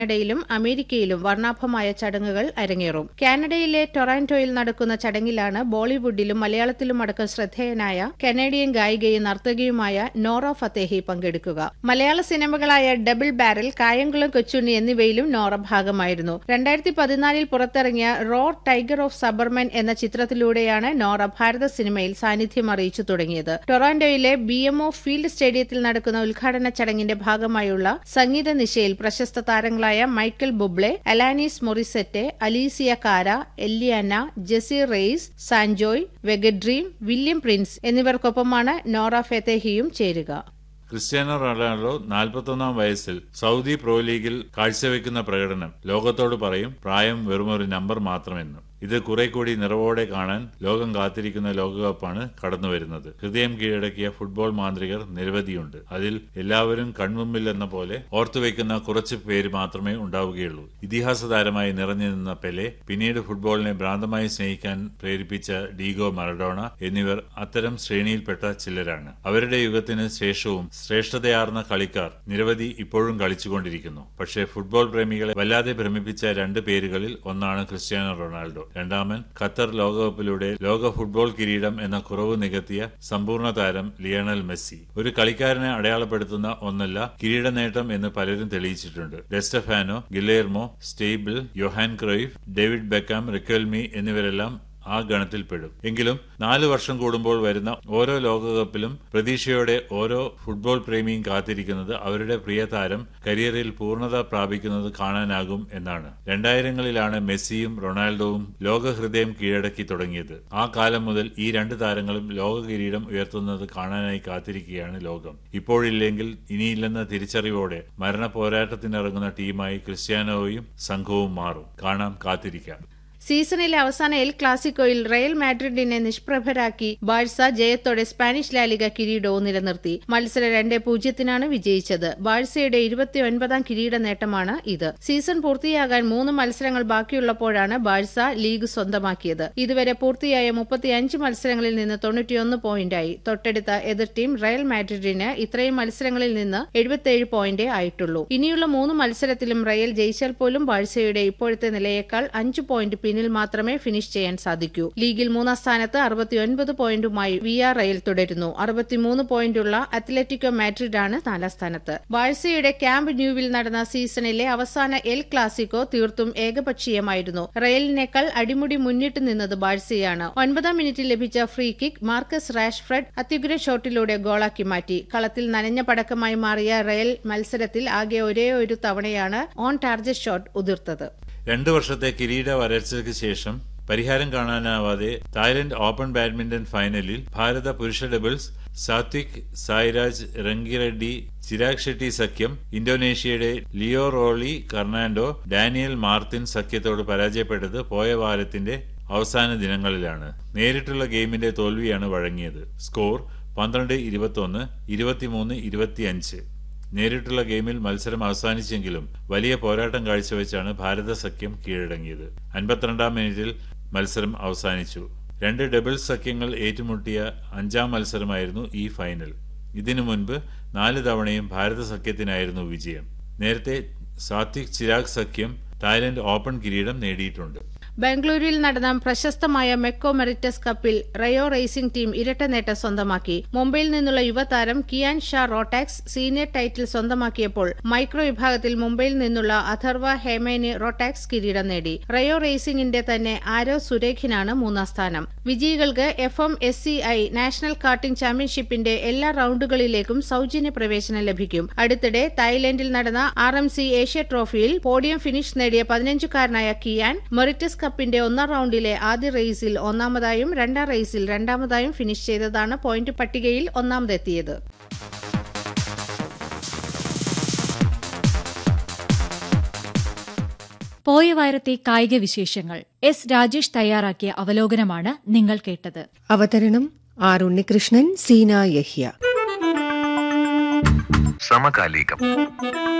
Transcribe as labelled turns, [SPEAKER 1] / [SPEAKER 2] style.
[SPEAKER 1] കാനഡയിലും അമേരിക്കയിലും വർണ്ണാഭമായ ചടങ്ങുകൾ അരങ്ങേറും കാനഡയിലെ ടൊറാന്റോയിൽ നടക്കുന്ന ചടങ്ങിലാണ് ബോളിവുഡിലും മലയാളത്തിലും അടക്കം ശ്രദ്ധേയനായ കനേഡിയൻ ഗായികയും നർത്തകിയുമായ നോറ ഫത്തേഹി പങ്കെടുക്കുക മലയാള സിനിമകളായ ഡബിൾ ബാരൽ കായംകുളം കൊച്ചുണ്ണി എന്നിവയിലും നോറ ഭാഗമായിരുന്നു രണ്ടായിരത്തി പതിനാലിൽ പുറത്തിറങ്ങിയ റോർ ടൈഗർ ഓഫ് സബർമൻ എന്ന ചിത്രത്തിലൂടെയാണ് നോറ ഭാരത സിനിമയിൽ സാന്നിധ്യം അറിയിച്ചു തുടങ്ങിയത് ടൊറാന്റോയിലെ ബി എംഒ ഫീൽഡ് സ്റ്റേഡിയത്തിൽ നടക്കുന്ന ഉദ്ഘാടന ചടങ്ങിന്റെ ഭാഗമായുള്ള സംഗീത നിശയിൽ പ്രശസ്ത താരങ്ങളായ Michael ബുബ്ലെ അലാനീസ് Morissette Alessia Cara Eliana Jesse Reyez Sanjoy Vegedream William Prince എന്നിവർക്കൊപ്പമാണ് നോറ ഫെത്തേഹിയും ചേരുക
[SPEAKER 2] ക്രിസ്ത്യാനോ റൊണാൾഡോ നാൽപ്പത്തൊന്നാം വയസ്സിൽ സൗദി പ്രോ ലീഗിൽ കാഴ്ചവെക്കുന്ന പ്രകടനം ലോകത്തോട് പറയും പ്രായം വെറുമൊരു നമ്പർ മാത്രമെന്ന് ഇത് കുറെ കൂടി നിറവോടെ കാണാൻ ലോകം കാത്തിരിക്കുന്ന ലോകകപ്പാണ് കടന്നുവരുന്നത് ഹൃദയം കീഴടക്കിയ ഫുട്ബോൾ മാന്ത്രികർ നിരവധിയുണ്ട് അതിൽ എല്ലാവരും കൺമുമ്പിൽ എന്ന പോലെ ഓർത്തുവെക്കുന്ന കുറച്ച് പേര് മാത്രമേ ഉണ്ടാവുകയുള്ളൂ ഇതിഹാസ താരമായി നിറഞ്ഞു നിന്ന പെലെ പിന്നീട് ഫുട്ബോളിനെ ഭ്രാന്തമായി സ്നേഹിക്കാൻ പ്രേരിപ്പിച്ച ഡീഗോ മറഡോണ എന്നിവർ അത്തരം ശ്രേണിയിൽപ്പെട്ട ചിലരാണ് അവരുടെ യുഗത്തിന് ശേഷവും ശ്രേഷ്ഠതയാർന്ന കളിക്കാർ നിരവധി ഇപ്പോഴും കളിച്ചുകൊണ്ടിരിക്കുന്നു പക്ഷേ ഫുട്ബോൾ പ്രേമികളെ വല്ലാതെ ഭ്രമിപ്പിച്ച രണ്ട് പേരുകളിൽ ഒന്നാണ് ക്രിസ്ത്യാനോ റൊണാൾഡോ രണ്ടാമൻ ഖത്തർ ലോകകപ്പിലൂടെ ലോക ഫുട്ബോൾ കിരീടം എന്ന കുറവ് നികത്തിയ സമ്പൂർണ്ണ താരം ലിയണൽ മെസ്സി ഒരു കളിക്കാരനെ അടയാളപ്പെടുത്തുന്ന ഒന്നല്ല കിരീട നേട്ടം എന്ന് പലരും തെളിയിച്ചിട്ടുണ്ട് Di Stefano Guillermo Stabile Johan Cruyff David Beckham Riquelme എന്നിവരെല്ലാം ആ ഗണത്തിൽപ്പെടും എങ്കിലും നാലു വർഷം കൂടുമ്പോൾ വരുന്ന ഓരോ ലോകകപ്പിലും പ്രതീക്ഷയോടെ ഓരോ ഫുട്ബോൾ പ്രേമിയും കാത്തിരിക്കുന്നത് അവരുടെ പ്രിയ താരം കരിയറിൽ പൂർണ്ണത പ്രാപിക്കുന്നത് കാണാനാകും എന്നാണ് രണ്ടായിരങ്ങളിലാണ് മെസ്സിയും റൊണാൾഡോവും ലോകഹൃദയം കീഴടക്കി തുടങ്ങിയത് ആ കാലം മുതൽ ഈ രണ്ട് താരങ്ങളും ലോക കിരീടം ഉയർത്തുന്നത് കാണാനായി കാത്തിരിക്കുകയാണ് ലോകം ഇപ്പോഴില്ലെങ്കിൽ ഇനിയില്ലെന്ന തിരിച്ചറിവോടെ മരണ പോരാട്ടത്തിനിറങ്ങുന്ന ടീമായി ക്രിസ്ത്യാനോയും സംഘവും മാറും കാണാം കാത്തിരിക്കാം
[SPEAKER 1] സീസണിലെ അവസാന എൽ ക്ലാസിക്കോയിൽ റയൽ മാഡ്രിഡിനെ നിഷ്പ്രഭരാക്കി ബാഴ്സ ജയത്തോടെ സ്പാനിഷ് ലാലിക കിരീടവും നിലനിർത്തി മത്സരം രണ്ട് പൂജ്യത്തിനാണ് വിജയിച്ചത് ബാഴ്സയുടെ ഇരുപത്തിയൊൻപതാം കിരീട നേട്ടമാണ് ഇത് സീസൺ പൂർത്തിയാകാൻ മൂന്ന് മത്സരങ്ങൾ ബാക്കിയുള്ളപ്പോഴാണ് ബാഴ്സ ലീഗ് സ്വന്തമാക്കിയത് ഇതുവരെ പൂർത്തിയായ മുപ്പത്തിയഞ്ച് മത്സരങ്ങളിൽ നിന്ന് തൊണ്ണൂറ്റിയൊന്ന് പോയിന്റായി തൊട്ടടുത്ത എതിർ ടീം റയൽ മാഡ്രിഡിന് ഇത്രയും മത്സരങ്ങളിൽ നിന്ന് എഴുപത്തിയേഴ് പോയിന്റേ ആയിട്ടുള്ളൂ ഇനിയുള്ള മൂന്ന് മത്സരത്തിലും റയൽ ജയിച്ചാൽ പോലും ബാഴ്സയുടെ ഇപ്പോഴത്തെ നിലയേക്കാൾ അഞ്ച് പോയിന്റ് പിന്നിൽ മാത്രമേ ഫിനിഷ് ചെയ്യാൻ സാധിക്കൂ ലീഗിൽ മൂന്നാം സ്ഥാനത്ത് അറുപത്തിയൊൻപത് പോയിന്റുമായി വി ആർ റയൽ തുടരുന്നു അറുപത്തിമൂന്ന് പോയിന്റുള്ള അത്ലറ്റിക്കോ മാഡ്രിഡാണ് നാലാം സ്ഥാനത്ത് ബാഴ്സയുടെ ക്യാമ്പ് ന്യൂവിൽ നടന്ന സീസണിലെ അവസാന എൽ ക്ലാസിക്കോ തീർത്തും ഏകപക്ഷീയമായിരുന്നു റയലിനേക്കാൾ അടിമുടി മുന്നിട്ട് നിന്നത് ബാഴ്സയാണ് ഒൻപതാം മിനിറ്റിൽ ലഭിച്ച ഫ്രീ കിക്ക് മാർക്കസ് റാഷ്ഫ്രഡ് അത്യുഗ്ര ഷോട്ടിലൂടെ ഗോളാക്കി മാറ്റി കളത്തിൽ നനഞ്ഞ പടക്കമായി മാറിയ റയൽ മത്സരത്തിൽ ആകെ ഒരേ ഒരു തവണയാണ് ഓൺ ടാർജറ്റ് ഷോട്ട് ഉതിർത്തത്
[SPEAKER 2] രണ്ടു വർഷത്തെ കിരീട വരൾച്ചയ്ക്ക് ശേഷം പരിഹാരം കാണാനാവാതെ തായ്ലൻഡ് ഓപ്പൺ ബാഡ്മിന്റൺ ഫൈനലിൽ ഭാരത പുരുഷ ഡബിൾസ് സാത്വിക് സായിരാജ് റങ്കിറെഡ്ഡി ചിരാഗ് ഷെട്ടി സഖ്യം ഇന്തോനേഷ്യയുടെ ലിയോ റോളി കർണാൻഡോ ഡാനിയൽ മാർത്തിൻ സഖ്യത്തോട് പരാജയപ്പെട്ടത് പോയ വാരത്തിന്റെ അവസാന ദിനങ്ങളിലാണ് നേരിട്ടുള്ള ഗെയിമിന്റെ തോൽവിയാണ് വഴങ്ങിയത് സ്കോർ പന്ത്രണ്ട് ഇരുപത്തൊന്ന് ഇരുപത്തിമൂന്ന് ഇരുപത്തിയഞ്ച് നേരിട്ടുള്ള ഗെയിമിൽ മത്സരം അവസാനിച്ചെങ്കിലും വലിയ പോരാട്ടം കാഴ്ചവെച്ചാണ് ഭാരത സഖ്യം കീഴടങ്ങിയത് അൻപത്തിരണ്ടാം മിനിറ്റിൽ മത്സരം അവസാനിച്ചു രണ്ട് ഡബിൾസ് സഖ്യങ്ങൾ ഏറ്റുമുട്ടിയ അഞ്ചാം മത്സരമായിരുന്നു ഈ ഫൈനൽ ഇതിനു മുൻപ് നാല് തവണയും ഭാരത സഖ്യത്തിനായിരുന്നു വിജയം നേരത്തെ സാത്വിക് ചിരാഗ് സഖ്യം തായ്ലൻഡ് ഓപ്പൺ കിരീടം നേടിയിട്ടുണ്ട്
[SPEAKER 1] ബാംഗ്ലൂരിൽ നടന്ന പ്രശസ്തമായ മെക്കോ മെറിറ്റസ് കപ്പിൽ റയോ റേസിംഗ് ടീം ഇരട്ട നേട്ടം സ്വന്തമാക്കി മുംബൈയിൽ നിന്നുള്ള യുവതാരം Kiaan Shah Rotax senior title സ്വന്തമാക്കിയപ്പോൾ മൈക്രോ വിഭാഗത്തിൽ മുംബൈയിൽ നിന്നുള്ള അഥർവ ഹേമേനി റോട്ടാക്സ് കിരീടം നേടി റയോ റേസിംഗിന്റെ തന്നെ ആരോ സുരേഖിനാണ് മൂന്നാം സ്ഥാനം വിജയികൾക്ക് F M S C I national karting ചാമ്പ്യൻഷിപ്പിന്റെ എല്ലാ റൌണ്ടുകളിലേക്കും സൌജന്യ പ്രവേശനം ലഭിക്കും അടുത്തിടെ തായ്ലൻഡിൽ നടന്ന ആർ എം സി ഏഷ്യ ട്രോഫിയിൽ പോഡിയം ഫിനിഷ് നേടിയ പതിനഞ്ചുകാരനായ കിയാൻ മെറിറ്റസ് കപ്പിന്റെ ഒന്നാം റൌണ്ടിലെ ആദ്യ റേസിൽ ഒന്നാമതായും രണ്ടാം റേസിൽ രണ്ടാമതായും ഫിനിഷ് ചെയ്തതാണ് പോയിന്റ് പട്ടികയിൽ ഒന്നാമതെത്തിയത്
[SPEAKER 3] പോയ വാരത്തെ കായിക വിശേഷങ്ങൾ എസ് രാജേഷ് തയ്യാറാക്കിയ അവലോകനമാണ് നിങ്ങൾ കേട്ടത്
[SPEAKER 4] അവതരണം ആർ ഉണ്ണികൃഷ്ണൻ സീന യഹ്യ
[SPEAKER 5] സമകാലികം